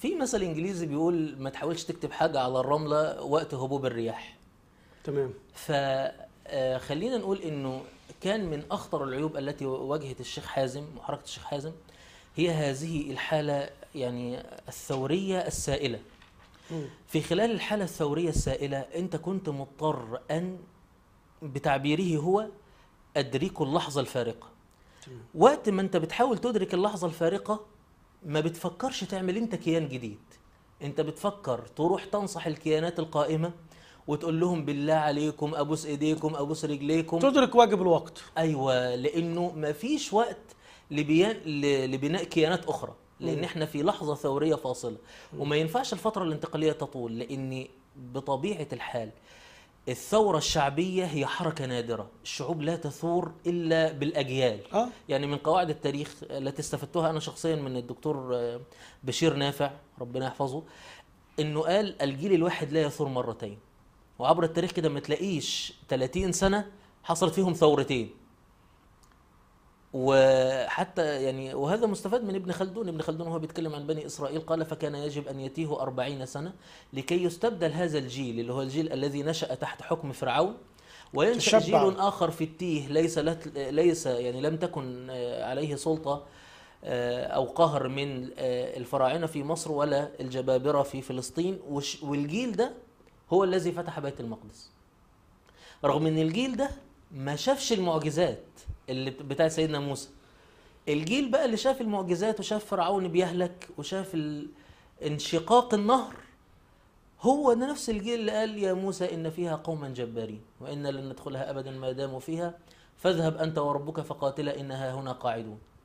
في مثل انجليزي بيقول ما تحاولش تكتب حاجه على الرمله وقت هبوب الرياح تمام فخلينا نقول انه كان من اخطر العيوب التي واجهت الشيخ حازم وحركه الشيخ حازم هي هذه الحاله يعني الثوريه السائله مم. في خلال الحاله الثوريه السائله انت كنت مضطر ان بتعبيره هو ادرك اللحظه الفارقه تمام. وقت ما انت بتحاول تدرك اللحظه الفارقه ما بتفكرش تعمل انت كيان جديد انت بتفكر تروح تنصح الكيانات القائمه وتقول لهم بالله عليكم ابوس ايديكم ابوس رجليكم تدرك واجب الوقت ايوه لانه ما فيش وقت لبيان ل- لبناء كيانات اخرى لان مم. احنا في لحظه ثوريه فاصله وما ينفعش الفتره الانتقاليه تطول لان بطبيعه الحال الثوره الشعبيه هي حركه نادره الشعوب لا تثور الا بالاجيال اه يعني من قواعد التاريخ التي استفدتها انا شخصيا من الدكتور آه، بشير نافع ربنا يحفظه انه قال الجيل الواحد لا يثور مرتين وعبر التاريخ كده ما تلاقيش 30 سنه حصلت فيهم ثورتين وحتى يعني وهذا مستفاد من ابن خلدون ابن خلدون وهو بيتكلم عن بني إسرائيل قال فكان يجب أن يتيه أربعين سنة لكي يستبدل هذا الجيل اللي هو الجيل الذي نشأ تحت حكم فرعون وينشأ تشبع. جيل آخر في التيه ليس لت ليس يعني لم تكن آه، عليه سلطة آه، أو قهر من آه، الفراعنة في مصر ولا الجبابرة في فلسطين وش- والجيل ده هو الذي فتح بيت المقدس رغم ان الجيل ده ما شافش المعجزات اللي بتاع سيدنا موسى الجيل بقى اللي شاف المعجزات وشاف فرعون بيهلك وشاف ال- انشقاق النهر هو ده نفس الجيل اللي قال يا موسى ان فيها قوما جبارين وان لن ندخلها ابدا ما داموا فيها فاذهب انت وربك فقاتلا انها هنا قاعدون